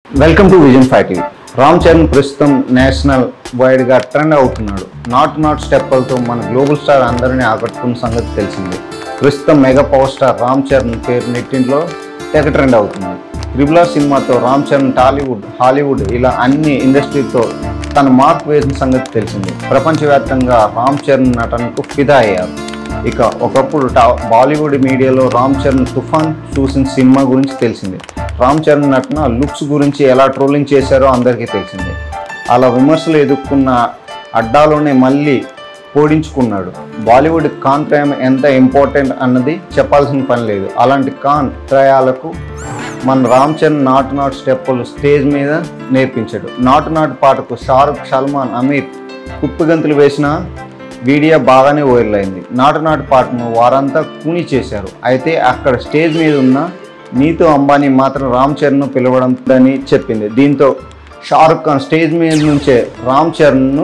welcome to vision five TV Ram Charan ప్రస్తుతం nationwide గా trend అవుతున్నాడు నాట్ నాట్ స్టెప్పులతో మన గ్లోబల్ స్టార్ అందరినీ ఆకట్టుకున్న సంగతి తెలిసింది ప్రస్తుతం mega power star Ram Charan పేరు నెట్టింట్లో తెగ ట్రెండ్ అవుతుంది త్రిబుల్ ఆర్ సినిమాతో రామ్ చరణ్ టాలీవుడ్ హాలీవుడ్ ఇలా అన్ని ఇండస్ట్రీతో తన మార్క్ వేసిన సంగతి తెలిసింది ప్రపంచవ్యాప్తంగా రామ్ చరణ్ నటనకు ఫిదా అయ్యారు ఇక ఒకప్పుడు టా- బాలీవుడ్ మీడియాలో రామ్ చరణ్ తుఫాన్ చూసిన సినిమా గురించి తెలిసింది రామ్ చరణ్ నటన లుక్స్ గురించి ఎలా ట్రోలింగ్ చేశారో అందరికీ తెలిసిందే అలా విమర్శలు ఎదుర్కొన్న అడ్డాలోనే మళ్ళీ పోడించుకున్నాడు బాలీవుడ్ ఖాన్ త్రయం ఎంత ఇంపార్టెంట్ అన్నది చెప్పాల్సిన పని లేదు అలాంటి ఖాన్ త్రయాలకు మన రామ్ చరణ్ నాటు నాటు స్టెప్పులు స్టేజ్ మీద నేర్పించాడు నాటు నాటు పాటకు షారుఖ్ సల్మాన్ అమీర్ కుప్పిగంతులు వేసిన వీడియో బాగానే వైరల్ అయింది నాటు నాటు పాటను వారంతా కూని చేశారు అయితే అక్కడ స్టేజ్ మీద ఉన్న నీతు అంబానీ మాత్రం రామ్ చరణ్ను పిలవడంని చెప్పింది దీంతో షారుఖ్ ఖాన్ స్టేజ్ మీద నుంచే రామ్ చరణ్ను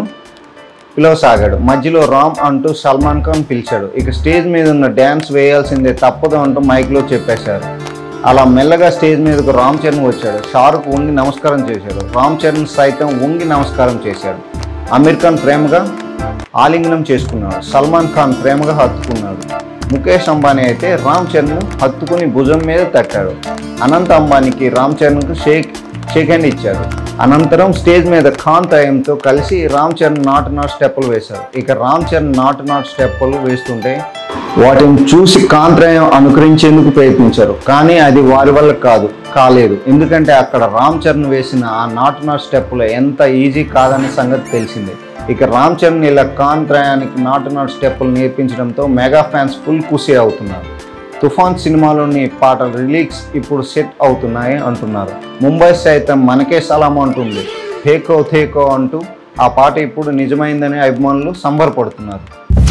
పిలవసాగాడు మధ్యలో రామ్ అంటూ సల్మాన్ ఖాన్ పిలిచాడు ఇక స్టేజ్ మీద ఉన్న డ్యాన్స్ వేయాల్సిందే తప్పదు అంటూ మైక్లో చెప్పేశారు అలా మెల్లగా స్టేజ్ మీదకు రామ్ చరణ్ వచ్చాడు షారుఖ్ వంగి నమస్కారం చేశాడు రామ్ చరణ్ సైతం వంగి నమస్కారం చేశాడు అమీర్ ఖాన్ ప్రేమగా ఆలింగనం చేసుకున్నాడు సల్మాన్ ఖాన్ ప్రేమగా హత్తుకున్నాడు ముఖేష్ అంబానీ అయితే రామ్ చరణ్ హత్తుకుని భుజం మీద తట్టాడు అనంత్ అంబానీకి రామ్ చరణ్కు షేక్ షేక్ హ్యాండ్ ఇచ్చారు అనంతరం స్టేజ్ మీద ఖాన్ తయంతో కలిసి రామ్ చరణ్ నాటు నాటు స్టెప్పులు వేశారు ఇక రామ్ చరణ్ నాటు నాటు స్టెప్పులు వేస్తుంటే వాటిని చూసి కాంత్రయం అనుకరించేందుకు ప్రయత్నించారు కానీ అది వారి వల్ల కాదు కాలేదు ఎందుకంటే అక్కడ రామ్ చరణ్ వేసిన ఆ నాటు నాటు స్టెప్పులు ఎంత ఈజీ కాదనే సంగతి తెలిసిందే ఇక రామ్ చరణ్ ఇలా కాంత్రయానికి నాటు నాటు స్టెప్పులు నేర్పించడంతో మెగా ఫ్యాన్స్ ఫుల్ ఖుషి అవుతున్నారు తుఫాన్ సినిమాలోని పాటల రిలీక్స్ ఇప్పుడు సెట్ అవుతున్నాయి అంటున్నారు ముంబై సైతం మనకే సలాం అంటుంది థేకో థేకో అంటూ ఆ పాట ఇప్పుడు నిజమైందని అభిమానులు సంబరపడుతున్నారు